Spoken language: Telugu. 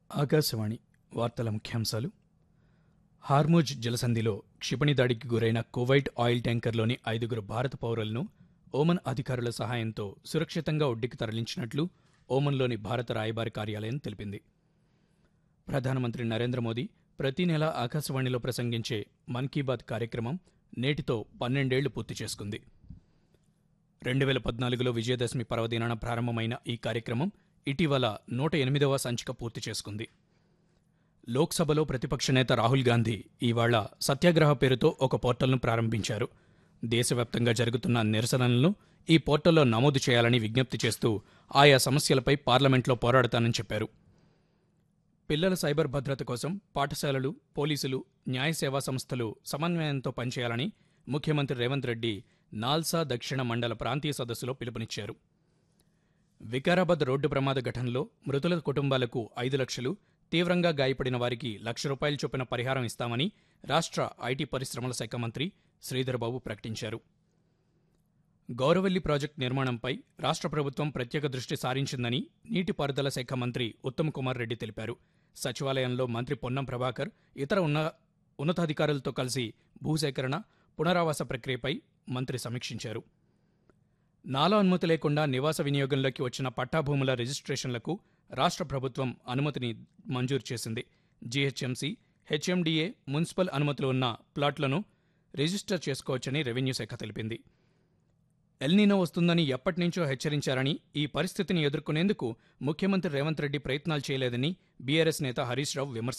ఆకాశవాణి వార్తల ముఖ్యాంశాలు హార్మోజ్ జలసంధిలో క్షిపణి దాడికి గురైన కువైట్ ఆయిల్ ట్యాంకర్లోని ఐదుగురు భారత పౌరులను ఓమన్ అధికారుల సహాయంతో సురక్షితంగా ఒడ్డుకి తరలించినట్లు ఓమన్లోని భారత రాయబారి కార్యాలయం తెలిపింది ప్రధానమంత్రి నరేంద్ర మోదీ ప్రతి నెల ఆకాశవాణిలో ప్రసంగించే మన్ కీ బాత్ కార్యక్రమం నేటితో పన్నెండేళ్లు పూర్తి చేసుకుంది రెండు వేల పద్నాలుగులో విజయదశమి పర్వదినాన ప్రారంభమైన ఈ కార్యక్రమం ఇటీవల నూట ఎనిమిదవ సంచిక పూర్తి చేసుకుంది లోక్సభలో ప్రతిపక్ష నేత రాహుల్ గాంధీ ఇవాళ సత్యాగ్రహ పేరుతో ఒక పోర్టల్ను ప్రారంభించారు దేశవ్యాప్తంగా జరుగుతున్న నిరసనలను ఈ పోర్టల్లో నమోదు చేయాలని విజ్ఞప్తి చేస్తూ ఆయా సమస్యలపై పార్లమెంట్లో పోరాడతానని చెప్పారు పిల్లల సైబర్ భద్రత కోసం పాఠశాలలు పోలీసులు న్యాయ సేవా సంస్థలు సమన్వయంతో పనిచేయాలని ముఖ్యమంత్రి రేవంత్ రెడ్డి నాల్సా దక్షిణ మండల ప్రాంతీయ సదస్సులో పిలుపునిచ్చారు వికారాబాద్ రోడ్డు ప్రమాద ఘటనలో మృతుల కుటుంబాలకు ఐదు లక్షలు తీవ్రంగా గాయపడిన వారికి లక్ష రూపాయల చొప్పున పరిహారం ఇస్తామని రాష్ట్ర ఐటీ పరిశ్రమల శాఖ మంత్రి శ్రీధర్బాబు ప్రకటించారు గౌరవల్లి ప్రాజెక్టు నిర్మాణంపై రాష్ట్ర ప్రభుత్వం ప్రత్యేక దృష్టి సారించిందని నీటిపారుదల శాఖ మంత్రి ఉత్తమ్ కుమార్ రెడ్డి తెలిపారు సచివాలయంలో మంత్రి పొన్నం ప్రభాకర్ ఇతర ఉన్న ఉన్నతాధికారులతో కలిసి భూసేకరణ పునరావాస ప్రక్రియపై మంత్రి సమీక్షించారు నాలా అనుమతి లేకుండా నివాస వినియోగంలోకి వచ్చిన పట్టాభూముల రిజిస్ట్రేషన్లకు రాష్ట్ర ప్రభుత్వం అనుమతిని మంజూరు చేసింది జీహెచ్ఎంసీ హెచ్ఎండిఏ మున్సిపల్ అనుమతులు ఉన్న ప్లాట్లను రిజిస్టర్ చేసుకోవచ్చని రెవెన్యూ శాఖ తెలిపింది ఎల్నీనో వస్తుందని ఎప్పటినుంచో హెచ్చరించారని ఈ పరిస్థితిని ఎదుర్కొనేందుకు ముఖ్యమంత్రి రేవంత్ రెడ్డి ప్రయత్నాలు చేయలేదని బీఆర్ఎస్ నేత హరీష్ రావు విమర్శించారు